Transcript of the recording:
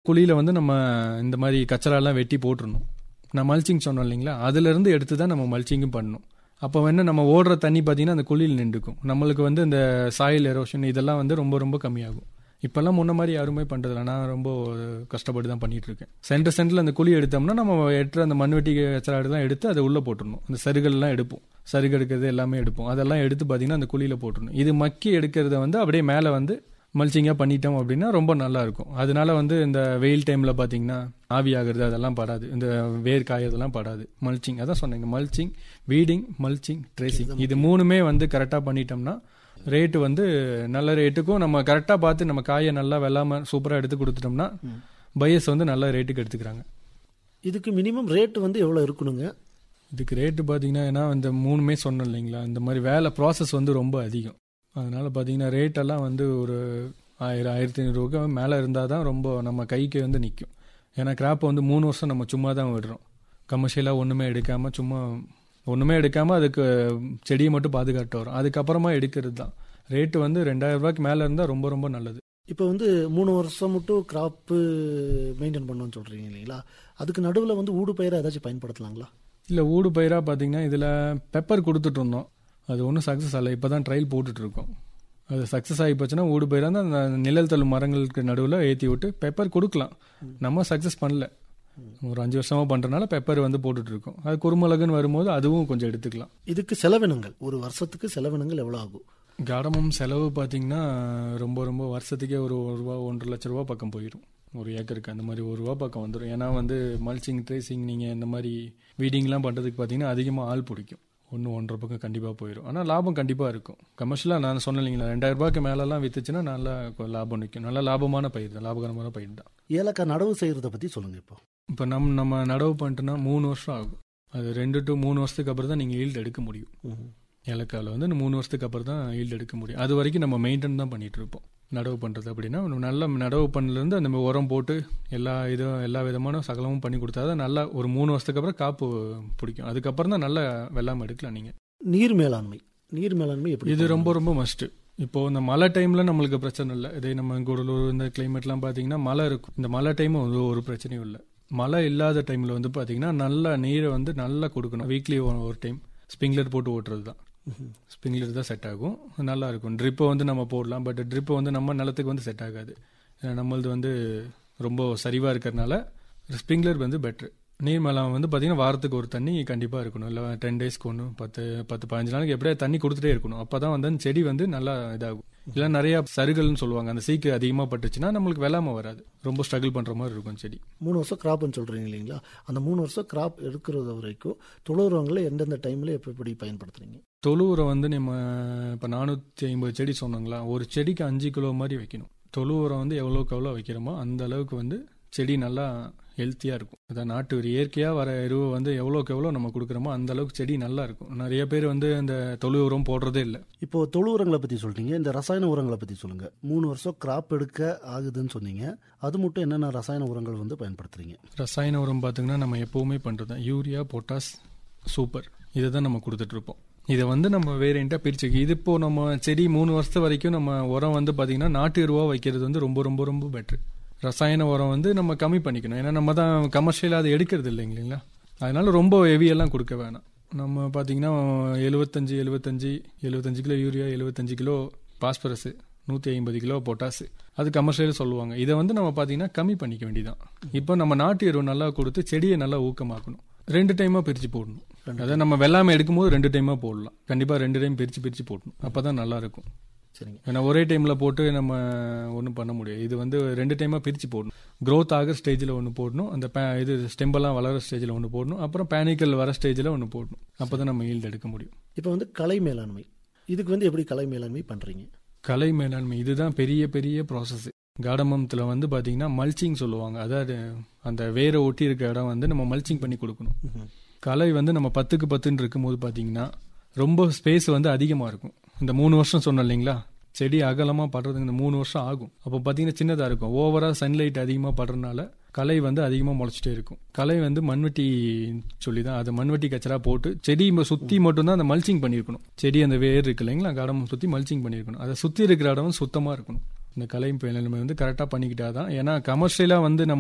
குழியில் வந்து நம்ம இந்த மாதிரி கச்சராலாம் வெட்டி போட்டுருணும் நான் மல்ச்சிங் சொன்னோம் இல்லைங்களா அதுலேருந்து எடுத்து தான் நம்ம மல்ச்சிங்கும் பண்ணணும் அப்போ வந்து நம்ம ஓடுற தண்ணி பார்த்தீங்கன்னா அந்த குழியில் நின்றுக்கும் நம்மளுக்கு வந்து இந்த சாயில் எரோஷன் இதெல்லாம் வந்து ரொம்ப ரொம்ப கம்மியாகும் இப்போல்லாம் முன்ன மாதிரி யாருமே பண்ணுறதில்ல நான் ரொம்ப கஷ்டப்பட்டு தான் பண்ணிட்டு இருக்கேன் சென்டர் சென்டரில் அந்த குழி எடுத்தோம்னா நம்ம எட்டுற அந்த மண்வெட்டி கச்சராடுலாம் எடுத்து அதை உள்ளே போட்டுடணும் அந்த சருகள்லாம் எடுப்போம் சருகு எடுக்கிறது எல்லாமே எடுப்போம் அதெல்லாம் எடுத்து பார்த்தீங்கன்னா அந்த குழியில் போட்டுடணும் இது மக்கி எடுக்கிறத வந்து அப்படியே மேலே வந்து மல்ச்சிங்காக பண்ணிட்டோம் அப்படின்னா ரொம்ப நல்லா இருக்கும் அதனால வந்து இந்த வெயில் டைமில் பார்த்தீங்கன்னா ஆவி ஆகுறது அதெல்லாம் படாது இந்த வேர் காயறதெல்லாம் படாது மல்ச்சிங் அதான் சொன்னேங்க மல்ச்சிங் வீடிங் மல்ச்சிங் ட்ரேசிங் இது மூணுமே வந்து கரெக்டாக பண்ணிட்டோம்னா ரேட்டு வந்து நல்ல ரேட்டுக்கும் நம்ம கரெக்டாக பார்த்து நம்ம காயை நல்லா வெள்ளாமல் சூப்பராக எடுத்து கொடுத்துட்டோம்னா பையர்ஸ் வந்து நல்ல ரேட்டுக்கு எடுத்துக்கிறாங்க இதுக்கு மினிமம் ரேட் வந்து எவ்வளோ இருக்கணுங்க இதுக்கு ரேட்டு பார்த்தீங்கன்னா ஏன்னா இந்த மூணுமே சொன்னோம் இல்லைங்களா இந்த மாதிரி வேலை ப்ராசஸ் வந்து ரொம்ப அதிகம் அதனால பார்த்தீங்கன்னா ரேட்டெல்லாம் வந்து ஒரு ஆயிரம் ஆயிரத்தி ஐநூறுரூவா மேலே இருந்தால் தான் ரொம்ப நம்ம கைக்கு வந்து நிற்கும் ஏன்னா கிராப்பை வந்து மூணு வருஷம் நம்ம சும்மா தான் விடுறோம் கமர்ஷியலாக ஒன்றுமே எடுக்காமல் சும்மா ஒன்றுமே எடுக்காமல் அதுக்கு செடியை மட்டும் பாதுகாட்டு வரும் அதுக்கப்புறமா எடுக்கிறது தான் ரேட்டு வந்து ரெண்டாயிரம் ரூபாய்க்கு மேலே இருந்தால் ரொம்ப ரொம்ப நல்லது இப்போ வந்து மூணு வருஷம் மட்டும் கிராப்பு மெயின்டைன் பண்ணணும்னு சொல்கிறீங்க இல்லைங்களா அதுக்கு நடுவில் வந்து ஊடு பயிரை ஏதாச்சும் பயன்படுத்தலாங்களா இல்லை ஊடு பயிராக பார்த்தீங்கன்னா இதில் பெப்பர் கொடுத்துட்டு இருந்தோம் அது ஒன்றும் சக்ஸஸ் ஆகலை இப்போ தான் ட்ரையல் போட்டுட்டு இருக்கோம் அது சக்ஸஸ் ஆகி போச்சுன்னா ஊடு பயிராக தான் அந்த நிழல் தள்ளும் மரங்களுக்கு நடுவில் ஏற்றி விட்டு பெப்பர் கொடுக்கலாம் நம்ம சக்ஸஸ் பண்ணல ஒரு அஞ்சு வருஷமாக பண்ணுறதுனால பெப்பர் வந்து போட்டுட்டு இருக்கோம் அது குறுமிளகுன்னு வரும்போது அதுவும் கொஞ்சம் எடுத்துக்கலாம் இதுக்கு செலவினங்கள் ஒரு வருஷத்துக்கு செலவினங்கள் எவ்வளோ ஆகும் காடமும் செலவு பார்த்தீங்கன்னா ரொம்ப ரொம்ப வருஷத்துக்கே ஒரு ஒரு ரூபா ஒன்றரை லட்ச ரூபா பக்கம் போயிடும் ஒரு ஏக்கருக்கு அந்த மாதிரி ஒரு ரூபா பக்கம் வந்துடும் ஏன்னா வந்து மல்ச்சிங் ட்ரேசிங் நீங்கள் இந்த மாதிரி வீடிங்லாம் பண்ணுறதுக்கு பார்த்தீங்கன்னா அதிகமாக ஆள் பிடிக்கும் ஒன்று ஒன்றரை பக்கம் கண்டிப்பாக போயிடும் ஆனால் லாபம் கண்டிப்பாக இருக்கும் கமர்ஷியலாக நான் சொன்னேன் இல்லைங்களா ரெண்டாயிரம் ரூபாய்க்கு மேலெல்லாம் வித்துச்சுன்னா நல்லா லாபம் நிற்கும் நல்ல லாபமான பயிர் தான் லாபகரமான பயிர் தான் ஏலக்காய் நடவு செய்கிறத பற்றி சொல்லுங்கள் இப்போ இப்போ நம் நம்ம நடவு பண்ணிட்டோன்னா மூணு வருஷம் ஆகும் அது ரெண்டு டு மூணு வருஷத்துக்கு அப்புறம் தான் நீங்கள் ஈல்டு எடுக்க முடியும் ஏலக்காயில் வந்து மூணு வருஷத்துக்கு அப்புறம் தான் ஈல்டு எடுக்க முடியும் அது வரைக்கும் நம்ம மெயின்டைன் தான் பண்ணிட்டு இருப்போம் நடவு பண்ணுறது அப்படின்னா நல்ல நடவு பண்ணலேருந்து அந்த உரம் போட்டு எல்லா இதுவும் எல்லா விதமான சகலமும் பண்ணி கொடுத்தா தான் நல்லா ஒரு மூணு வருஷத்துக்கு அப்புறம் காப்பு பிடிக்கும் அதுக்கப்புறம் தான் நல்லா வெள்ளாமை எடுக்கலாம் நீங்கள் நீர் மேலாண்மை நீர் மேலாண்மை எப்படி இது ரொம்ப ரொம்ப மஸ்ட்டு இப்போ இந்த மழை டைம்ல நம்மளுக்கு பிரச்சனை இல்லை இதே நம்ம கூடலூர் இந்த கிளைமேட்லாம் பார்த்தீங்கன்னா மழை இருக்கும் இந்த மழை டைம் வந்து ஒரு பிரச்சனையும் இல்லை மழை இல்லாத டைம்ல வந்து பார்த்தீங்கன்னா நல்லா நீரை வந்து நல்லா கொடுக்கணும் வீக்லி ஒரு டைம் ஸ்ப்ரிங்க்லர் போட்டு ஓட்டுறது தான் ஸ்ப்ரிங்க்லர் தான் செட் ஆகும் நல்லா இருக்கும் ட்ரிப்பை வந்து நம்ம போடலாம் பட் ட்ரிப்பை வந்து நம்ம நிலத்துக்கு வந்து செட் ஆகாது ஏன்னா நம்மளது வந்து ரொம்ப சரிவாக இருக்கிறதுனால ஸ்ப்ரிங்க்லர் வந்து பெட்ரு நீர் மேலாம் வந்து பார்த்தீங்கன்னா வாரத்துக்கு ஒரு தண்ணி கண்டிப்பாக இருக்கணும் இல்லை டென் டேஸ்க்கு ஒன்று பத்து பத்து பதினஞ்சு நாளைக்கு எப்படியா தண்ணி கொடுத்துட்டே இருக்கணும் அப்போ தான் வந்து அந்த செடி வந்து நல்லா இதாகும் இல்லை நிறைய சருகல்னு சொல்லுவாங்க அந்த சீக்கு அதிகமாக பட்டுச்சுன்னா நம்மளுக்கு வெள்ளாமல் வராது ரொம்ப ஸ்ட்ரகிள் பண்ணுற மாதிரி இருக்கும் செடி மூணு வருஷம் கிராப்னு சொல்கிறீங்க இல்லைங்களா அந்த மூணு வருஷம் கிராப் எடுக்கிறது வரைக்கும் தொழுவுறவங்களை எந்தெந்த டைமில் எப்படி எப்படி பயன்படுத்துறீங்க தொழு உரம் வந்து நம்ம இப்போ நானூற்றி ஐம்பது செடி சொன்னாங்களா ஒரு செடிக்கு அஞ்சு கிலோ மாதிரி வைக்கணும் தொழு உரம் வந்து எவ்வளோக்கு எவ்வளோ வைக்கிறோமோ அந்த அளவுக்கு வந்து செடி நல்லா ஹெல்த்தியாக இருக்கும் அதான் நாட்டு ஒரு இயற்கையாக வர எருவை வந்து எவ்வளோக்கு எவ்வளோ நம்ம கொடுக்குறோமோ அந்த அளவுக்கு செடி நல்லா இருக்கும் நிறைய பேர் வந்து அந்த தொழு உரம் போடுறதே இல்லை இப்போ தொழு உரங்களை பற்றி சொல்லிட்டீங்க இந்த ரசாயன உரங்களை பற்றி சொல்லுங்கள் மூணு வருஷம் கிராப் எடுக்க ஆகுதுன்னு சொன்னீங்க அது மட்டும் என்னென்ன ரசாயன உரங்கள் வந்து பயன்படுத்துறீங்க ரசாயன உரம் பார்த்தீங்கன்னா நம்ம எப்போவுமே பண்ணுறது தான் யூரியா பொட்டாஸ் சூப்பர் இதை தான் நம்ம கொடுத்துட்ருப்போம் இதை வந்து நம்ம வேரியண்ட்டாக பிரிச்சு இது இப்போ நம்ம செடி மூணு வருஷத்து வரைக்கும் நம்ம உரம் வந்து பார்த்தீங்கன்னா நாட்டு எருவா வைக்கிறது வந்து ரொம்ப ரொம்ப ரொம்ப பெட்ரு ரசாயன உரம் வந்து நம்ம கம்மி பண்ணிக்கணும் ஏன்னா நம்ம தான் கமர்ஷியலாக அதை எடுக்கிறது இல்லைங்களா அதனால ரொம்ப ஹெவியெல்லாம் கொடுக்க வேணாம் நம்ம பார்த்தீங்கன்னா எழுபத்தஞ்சு எழுபத்தஞ்சு எழுபத்தஞ்சு கிலோ யூரியா எழுபத்தஞ்சு கிலோ பாஸ்பரஸு நூற்றி ஐம்பது கிலோ பொட்டாசு அது கமர்ஷியல் சொல்லுவாங்க இதை வந்து நம்ம பார்த்தீங்கன்னா கம்மி பண்ணிக்க வேண்டியதான் இப்போ நம்ம நாட்டு எருவு நல்லா கொடுத்து செடியை நல்லா ஊக்கமாக்கணும் ரெண்டு டைமாக பிரித்து போடணும் அதாவது நம்ம வெள்ளாமை எடுக்கும்போது ரெண்டு டைமாக போடலாம் கண்டிப்பாக ரெண்டு டைம் பிரித்து பிரித்து போடணும் அப்போ தான் நல்லா இருக்கும் சரிங்க ஏன்னா ஒரே டைமில் போட்டு நம்ம ஒன்றும் பண்ண முடியாது இது வந்து ரெண்டு டைமாக பிரித்து போடணும் க்ரோத் ஆகிற ஸ்டேஜில் ஒன்று போடணும் அந்த பே இது ஸ்டெம்பெல்லாம் வளர ஸ்டேஜில் ஒன்று போடணும் அப்புறம் பேனிக்கல் வர ஸ்டேஜில் ஒன்று போடணும் அப்போ தான் நம்ம ஈல்டு எடுக்க முடியும் இப்போ வந்து கலை மேலாண்மை இதுக்கு வந்து எப்படி கலை மேலாண்மை பண்ணுறீங்க கலை மேலாண்மை இதுதான் பெரிய பெரிய ப்ராசஸ் காடமத்தில் வந்து பார்த்தீங்கன்னா மல்ச்சிங் சொல்லுவாங்க அதாவது அந்த வேரை ஒட்டி இருக்க இடம் வந்து நம்ம மல்ச்சிங் பண்ணி கொடுக்கணும் கலை வந்து நம்ம பத்துக்கு பத்துன்னு இருக்கும்போது பார்த்தீங்கன்னா ரொம்ப ஸ்பேஸ் வந்து அதிகமாக இருக்கும் இந்த மூணு வருஷம் சொன்னோம் இல்லைங்களா செடி அகலமாக படுறதுக்கு இந்த மூணு வருஷம் ஆகும் அப்போ பார்த்தீங்கன்னா சின்னதாக இருக்கும் ஓவராக சன்லைட் அதிகமாக படுறதுனால களை வந்து அதிகமாக முளைச்சிட்டே இருக்கும் களை வந்து மண்வெட்டி சொல்லி தான் அதை மண்வெட்டி கச்சரா போட்டு செடி சுற்றி மட்டும்தான் அந்த மல்ச்சிங் பண்ணியிருக்கணும் செடி அந்த வேர் இருக்கு இல்லைங்களா காடம் சுற்றி மல்ச்சிங் பண்ணியிருக்கணும் அதை சுற்றி இருக்கிற இடம் சுத்தமாக இருக்கணும் இந்த கலை மேலாண்மை வந்து கரெக்டாக பண்ணிக்கிட்டா தான் ஏன்னா கமர்ஷியலாக வந்து நம்ம